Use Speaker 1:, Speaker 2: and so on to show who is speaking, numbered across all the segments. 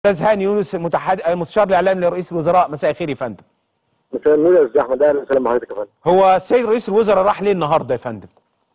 Speaker 1: استاذ هاني يونس المتحد المستشار الاعلامي لرئيس الوزراء مساء الخير يا فندم
Speaker 2: مساء النور يا استاذ احمد اهلا وسهلا بحضرتك يا فندم
Speaker 1: هو السيد رئيس الوزراء راح ليه النهارده يا فندم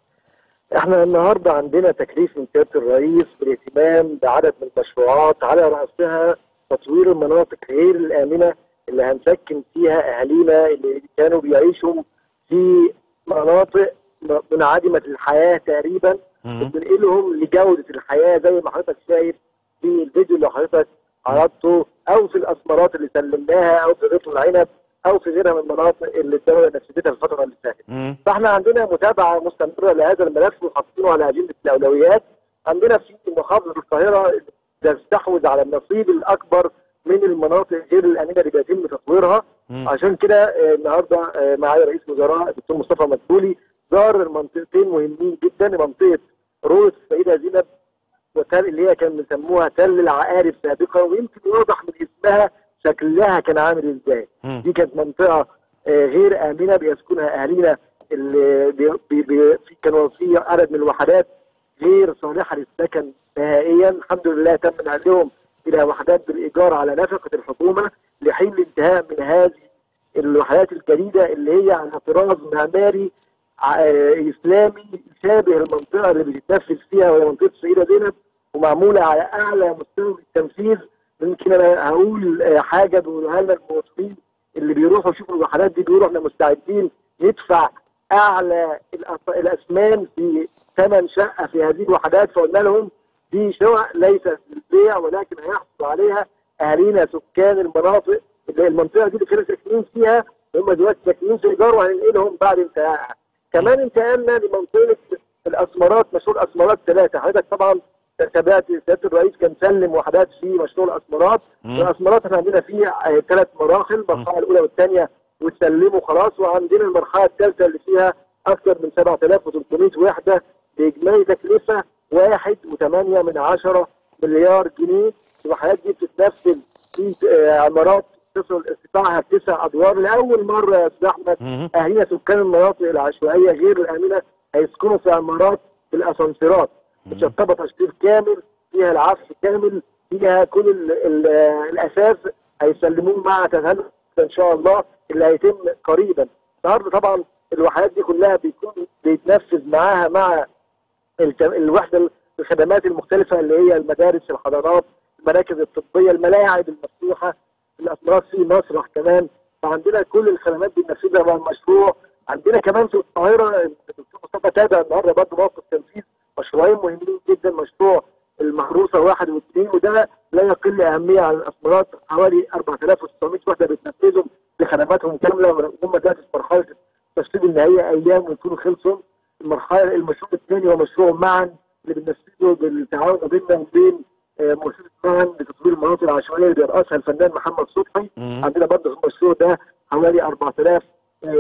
Speaker 2: احنا النهارده عندنا تكليف من سياده الرئيس بالاهتمام بعدد من المشروعات على راسها تطوير المناطق غير الامنه اللي هنسكن فيها اهالينا اللي كانوا بيعيشوا في مناطق منعدمه الحياه تقريبا وبننقلهم لجوده الحياه زي ما حضرتك شايف في الفيديو اللي حضرتك عرضته او في الاسمرات اللي سلمناها او في غيط العنب او في غيرها من المناطق اللي الدوله نفذتها في الفتره اللي فاتت. فاحنا عندنا متابعه مستمره لهذا الملف وحاطينه على اجنده الاولويات. عندنا في محافظه القاهره تستحوذ على النصيب الاكبر من المناطق غير الامنه اللي بيتم تطويرها عشان كده آه، النهارده آه، معايا رئيس وزراء الدكتور مصطفى مدبولي زار المنطقتين مهمين جدا منطقه روس السيده زينب وتل اللي هي كان بيسموها تل العقارب سابقا ويمكن واضح من اسمها شكلها كان عامل ازاي
Speaker 1: مم.
Speaker 2: دي كانت منطقه آه، غير امنه بيسكنها اهالينا اللي بي بي بي في كانوا في عدد من الوحدات غير صالحه للسكن نهائيا الحمد لله تم نقلهم الى وحدات بالايجار على نفقه الحكومه لحين الانتهاء من هذه الوحدات الجديده اللي هي على طراز معماري ع- آه، اسلامي شابه المنطقه اللي بتتنفذ فيها وهي منطقه السيده زينب ومعموله على اعلى مستوى في التنفيذ يمكن انا هقول آه، حاجه بيقولوها لنا المواطنين اللي بيروحوا يشوفوا الوحدات دي بيقولوا احنا مستعدين ندفع اعلى الأس- الاسمان في ثمن شقه في هذه الوحدات فقلنا لهم دي شقق ليست للبيع ولكن هيحصل عليها اهالينا سكان المناطق اللي المنطقه دي اللي كانوا ساكنين فيها هم دلوقتي ساكنين في ايجار وهننقلهم بعد انتهائها. كمان انتقلنا لمنطقه الاسمرات مشروع الاسمرات ثلاثه حضرتك طبعا تابعت سياده الرئيس كان سلم وحدات في مشروع الاسمرات
Speaker 1: مم.
Speaker 2: الاسمرات احنا عندنا فيه آه، ثلاث مراحل المرحله الاولى والثانيه وتسلموا خلاص وعندنا المرحله الثالثه اللي فيها اكثر من 7300 وحده باجمالي تكلفه 1.8 من عشرة مليار جنيه الوحدات دي بتتنفذ في آه، عمارات تصل ارتفاعها تسع ادوار لاول مره يا استاذ احمد
Speaker 1: مم.
Speaker 2: اهالينا سكان المناطق العشوائيه غير الامنه هيسكنوا في عمارات بالاسانسيرات مشطبه تشطيب كامل فيها العفش كامل فيها كل ال ال الاساس هيسلموه مع تذهب ان شاء الله اللي هيتم قريبا النهارده طبعا الوحدات دي كلها بيكون بيتنفذ معاها مع الك- الوحده الخدمات المختلفه اللي هي المدارس الحضانات المراكز الطبيه الملاعب المفتوحه الاسمرات في مسرح كمان فعندنا كل الخدمات دي بننفذها مع المشروع عندنا كمان في القاهره الدكتور مصطفى تابع النهارده برضه موقف تنفيذ مشروعين مهمين جدا مشروع المحروسه واحد واثنين وده لا يقل اهميه عن الاسمرات حوالي 4900 وحده بتنفذهم بخدماتهم كامله هم دلوقتي في مرحله التشطيب النهائيه ايام ويكونوا خلصوا المرحله المشروع الثاني هو مشروع معا اللي بننفذه بالتعاون ما بيننا وبين آه، مؤسسه معا لتطوير المناطق العشوائيه اللي بيرأسها الفنان محمد صبحي
Speaker 1: مم.
Speaker 2: عندنا برضه في المشروع ده حوالي 4000 آه،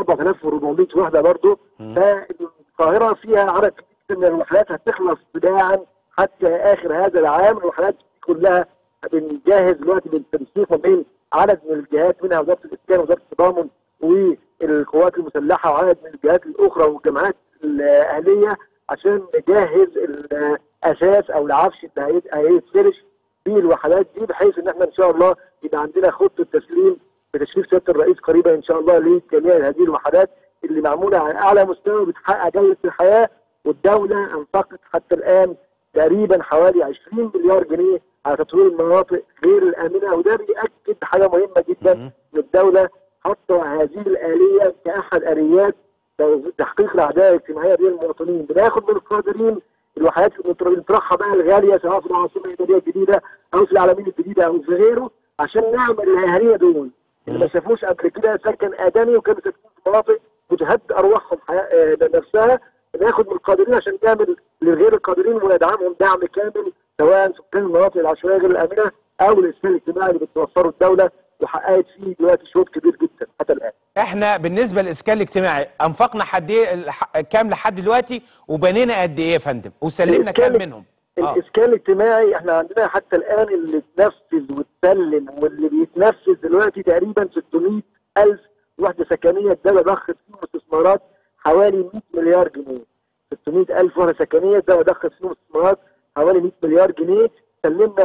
Speaker 2: 4400 وحده برضه
Speaker 1: مم.
Speaker 2: فالقاهره فيها عدد كبير من الوحدات هتخلص بداعا حتى اخر هذا العام الوحدات دي كلها بنجهز دلوقتي بالتنسيق ما بين عدد من الجهات منها وزاره الاسكان وزاره التضامن والقوات المسلحه وعدد من الجهات الاخرى والجماعات الاهليه عشان نجهز الاساس او العفش اللي هيت- هيتفرش في الوحدات دي بحيث ان احنا ان شاء الله يبقى عندنا خطه تسليم بتشريف سياده الرئيس قريبا ان شاء الله لجميع هذه الوحدات اللي معموله على اعلى مستوى بتحقق جوده الحياه والدوله انفقت حتى الان تقريبا حوالي 20 مليار جنيه على تطوير المناطق غير الامنه وده بيأكد حاجه مهمه جدا
Speaker 1: مم.
Speaker 2: ان الدوله حاطه هذه الاليه كاحد اليات تحقيق العداله الاجتماعيه بين المواطنين بناخد من القادرين الوحدات اللي بنطرحها بقى الغاليه سواء في العاصمه الاداريه الجديده او في العالمين الجديده او في غيره عشان نعمل الاهاليه دول اللي ما شافوش قبل كده سكن ادمي وكانوا ساكنين في مناطق بتهد ارواحهم حياة آه، نفسها ناخد من القادرين عشان نعمل للغير القادرين وندعمهم دعم كامل سواء سكان المناطق العشوائيه غير الامنه او الاسكان الاجتماعي اللي بتوفره الدوله وحققت فيه دلوقتي شوط كبير جدا حتى الان.
Speaker 1: احنا بالنسبه للاسكان الاجتماعي انفقنا حد ايه الح- كام لحد دلوقتي وبنينا قد ايه يا فندم وسلمنا كام
Speaker 2: الإسكان-
Speaker 1: منهم اه
Speaker 2: الاسكان الاجتماعي احنا عندنا حتى الان اللي اتنفذ واتسلم واللي بيتنفذ دلوقتي تقريبا 600 الف وحده سكنيه الدوله ضخت فيهم استثمارات حوالي 100 مليار جنيه 600 الف وحده سكنيه الدوله ضخت فيهم استثمارات حوالي 100 مليار جنيه سلمنا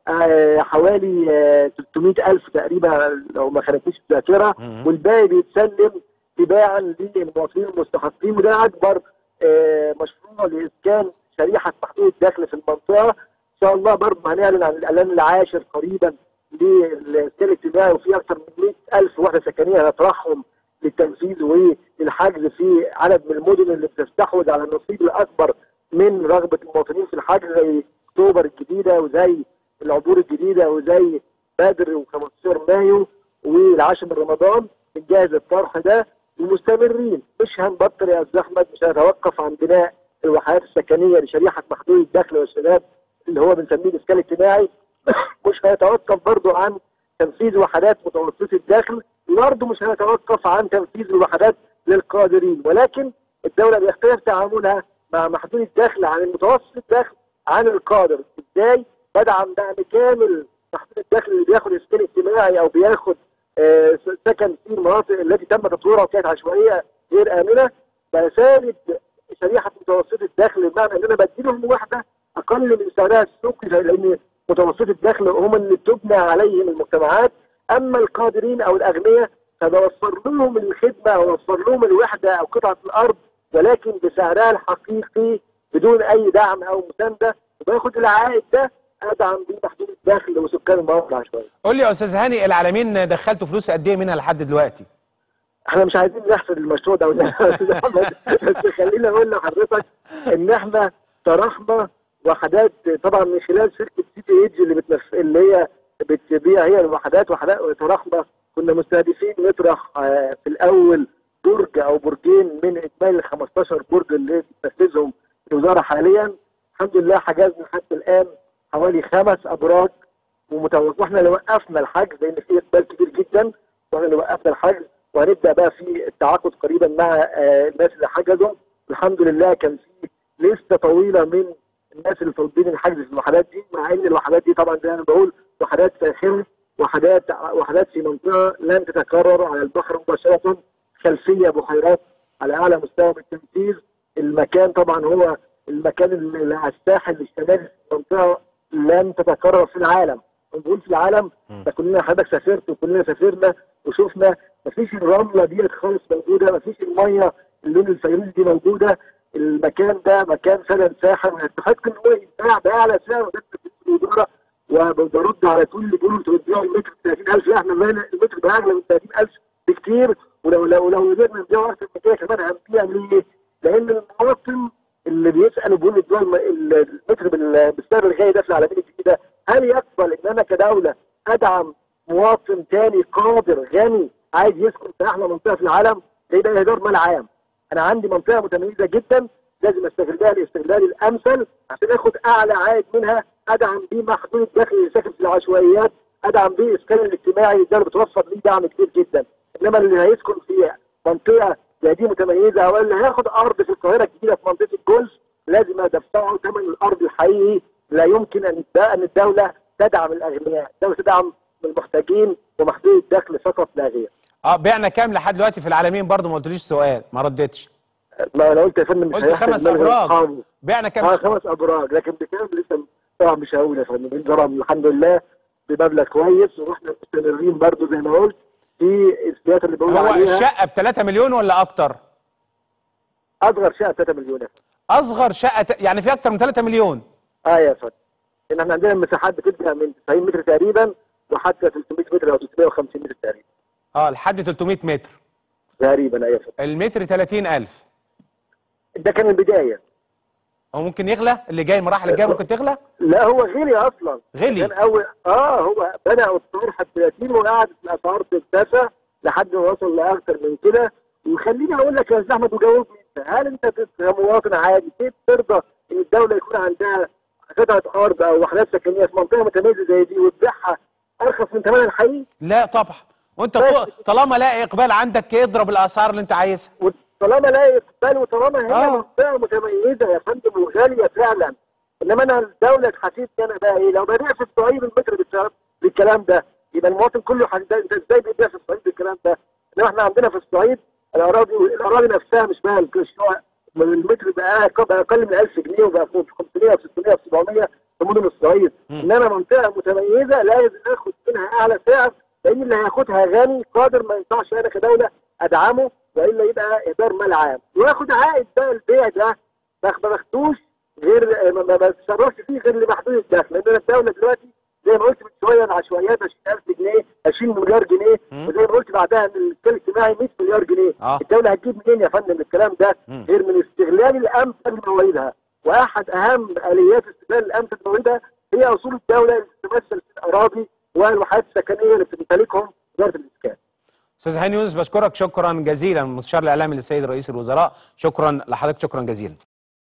Speaker 2: آه، حوالي آه، 300 ألف تقريبا لو ما خانتنيش الذاكرة
Speaker 1: مم.
Speaker 2: والباقي بيتسلم تباعا للمواطنين المستحقين وده أكبر آه، مشروع لإسكان شريحة محدود الدخل في المنطقة إن شاء الله برضه هنعلن عن الإعلان العاشر قريبا للإسكان الاجتماعي وفي أكثر من 100 ألف وحدة سكنية هنطرحهم للتنفيذ وللحجز في عدد من المدن اللي بتستحوذ على النصيب الأكبر من رغبة المواطنين في الحجز زي أكتوبر الجديدة وزي العبور الجديدة وزي بدر و15 مايو والعاشر من رمضان بنجهز الطرح ده ومستمرين مش هنبطل يا استاذ احمد مش هنتوقف عن بناء الوحدات السكنيه لشريحه محدود الدخل والشباب اللي هو بنسميه الاسكان الاجتماعي مش هيتوقف برضو عن تنفيذ وحدات متوسطه الدخل برضه مش هنتوقف عن تنفيذ الوحدات للقادرين ولكن الدوله بيختلف تعاملها مع محدود الدخل عن المتوسط الدخل عن القادر ازاي بدعم دعم كامل محدود الدخل اللي بياخد اسكان اجتماعي او بياخد آه، سكن في المناطق التي تم تطويرها وكانت عشوائيه غير امنه بساند شريحه متوسط الدخل بمعنى ان انا بديلهم وحده اقل من سعرها السوقي لان متوسط الدخل هم اللي تبنى عليهم المجتمعات اما القادرين او الاغنياء فبوفر لهم الخدمه او اوفر لهم الوحده او قطعه الارض ولكن بسعرها الحقيقي بدون اي دعم او مسانده وباخد العائد ده ادعم بيه محدود الدخل وسكان المناطق العشوائيه.
Speaker 1: قول لي يا استاذ هاني العالمين دخلتوا فلوس قد ايه منها لحد دلوقتي
Speaker 2: احنا مش عايزين نحصر المشروع ده ولا- أستاذ أحمد، بس خليني اقول لحضرتك ان احنا طرحنا وحدات طبعا من خلال شركه سي تي ايدج اللي بتنف... اللي هي بتبيع هي الوحدات وحدات طرحنا كنا مستهدفين نطرح آه، في الاول برج او برجين من اجمالي ال 15 برج اللي بتنفذهم الوزاره حاليا الحمد لله حجزنا حتى الان حوالي خمس ابراج ومتوقع واحنا اللي وقفنا الحجز لان في اقبال كبير جدا واحنا اللي وقفنا الحجز وهنبدا بقى في التعاقد قريبا مع آه، الناس اللي حجزوا الحمد لله كان في لسته طويله من الناس اللي طالبين الحجز في الوحدات دي مع ان الوحدات دي طبعا زي ما انا بقول وحدات فاخره وحدات وحدات في منطقه لن تتكرر على البحر مباشره خلفيه بحيرات على اعلى مستوى من التنفيذ المكان طبعا هو المكان اللي على الساحل الشمالي في المنطقه لن تتكرر في العالم بنقول في العالم ده كلنا حضرتك سافرت وكلنا سافرنا وشفنا مفيش الرمله ديت خالص موجوده مفيش الميه اللون الفيروز دي موجوده المكان ده مكان فعلا ساحر ويستحق ان هو يتباع باعلى سعر وده الاداره وبرد على كل اللي بيقولوا انتوا بتبيعوا المتر ب 30000 لا احنا بقينا المتر باغلى من 30000 بكتير ولو لو لو قدرنا نبيعه اكتر من كده كمان هنبيع ليه؟ لان المواطن اللي بيسال وبيقول ادوا الم- المتر بال- بالسعر الغالي ده في العالمين الجديده هل يقبل ان انا كدوله ادعم مواطن تاني قادر غني عايز يسكن في احلى منطقه في العالم زي ده اهدار مال عام انا عندي منطقه متميزه جدا لازم استغلها الاستغلال الامثل عشان اخد اعلى عائد منها ادعم بيه محدود الدخل اللي ساكن في العشوائيات ادعم بيه الاسكان الاجتماعي اللي الدوله بتوفر ليه دعم كبير جدا انما اللي هيسكن في منطقه زي دي متميزه او اللي هياخد ارض في القاهره الجديده في منطقه الجولف لازم ادفعه ثمن الارض الحقيقي لا يمكن ان الد- ان الدوله تدعم الاغنياء، الدوله تدعم المحتاجين ومحدود الدخل فقط لا غير.
Speaker 1: اه بعنا كام لحد دلوقتي في العالمين برضه ما قلتليش سؤال ما ردتش
Speaker 2: ما انا قلت يا فندم مش
Speaker 1: قلت
Speaker 2: هيحصل
Speaker 1: خمس
Speaker 2: مال غير
Speaker 1: ابراج
Speaker 2: أصحابه.
Speaker 1: بعنا كام
Speaker 2: اه خمس ابراج لكن بكام لسه طبعا مش هقول يا فندم طبعا الحمد لله بمبلغ كويس واحنا مستمرين برضو زي ما قلت في السياسه اللي بقول
Speaker 1: هو
Speaker 2: عليها
Speaker 1: الشقه ب 3 مليون ولا اكتر
Speaker 2: اصغر شقه 3 مليون يا فندم.
Speaker 1: اصغر شقه ت... يعني في اكتر من 3 مليون
Speaker 2: اه يا فندم ان احنا عندنا المساحات بتبدا من 90 متر تقريبا وحتى 300 متر او 350 متر تقريبا
Speaker 1: اه لحد 300 متر
Speaker 2: تقريبا ايوه يا فندم
Speaker 1: المتر 30000
Speaker 2: ده كان البدايه
Speaker 1: هو ممكن يغلى اللي جاي المراحل الجايه ممكن تغلى
Speaker 2: لا هو غلي اصلا
Speaker 1: غلي.
Speaker 2: كان اول اه هو بدا الطرح ب 30 وقعدت الاسعار ترتفع لحد ما وصل لاكثر من كده وخليني اقول لك يا استاذ احمد وجاوبني انت هل انت كمواطن عادي كيف ترضى ان الدوله يكون عندها قطعه ارض او وحدات سكنيه في منطقه متميزه زي دي وتبيعها ارخص من ثمنها الحقيقي
Speaker 1: لا طبعا وانت
Speaker 2: بس.
Speaker 1: طو- طالما لا اقبال عندك اضرب الاسعار اللي انت عايزها
Speaker 2: وطالما لا اقبال وطالما هي
Speaker 1: آه.
Speaker 2: منطقه متميزه يا فندم وغاليه فعلا انما انا الدوله حسيت انا بقى ايه لو ببيع في الصعيد المتر بالكلام- بالكلام ده يبقى المواطن كله حد... انت ازاي بتبيع في الصعيد بالكلام ده؟ انما احنا عندنا في الصعيد الاراضي الاراضي نفسها مش مال الشقق المتر بقى أقل- بقى اقل من 1000 جنيه وبقى فوق 500 و600 و700 في مدن الصعيد انما منطقه متميزه لازم ناخد منها اعلى سعر لان اللي هياخدها غني قادر ما ينفعش انا كدوله ادعمه والا يبقى اهدار مال عام وياخد عائد بقى البيع ده ما ما باخدوش غير ما- ما بتصرفش فيه غير لمحدود الدخل لان الدوله دلوقتي زي ما قلت من شويه العشوائيات 20000 جنيه 20 مليار جنيه وزي ما قلت بعدها ان الاسكان الاجتماعي 100 مليار جنيه
Speaker 1: آه.
Speaker 2: الدوله هتجيب منين يا فندم الكلام ده
Speaker 1: مم.
Speaker 2: غير من استغلال الامثل لمواردها واحد اهم اليات استغلال الامثل لمواردها هي اصول الدوله اللي تتمثل في الاراضي والوحدات السكنيه اللي بتمتلكهم وزاره الاسكان
Speaker 1: استاذ هاني يونس بشكرك شكرا جزيلا المستشار الاعلامي للسيد رئيس الوزراء شكرا لحضرتك شكرا جزيلا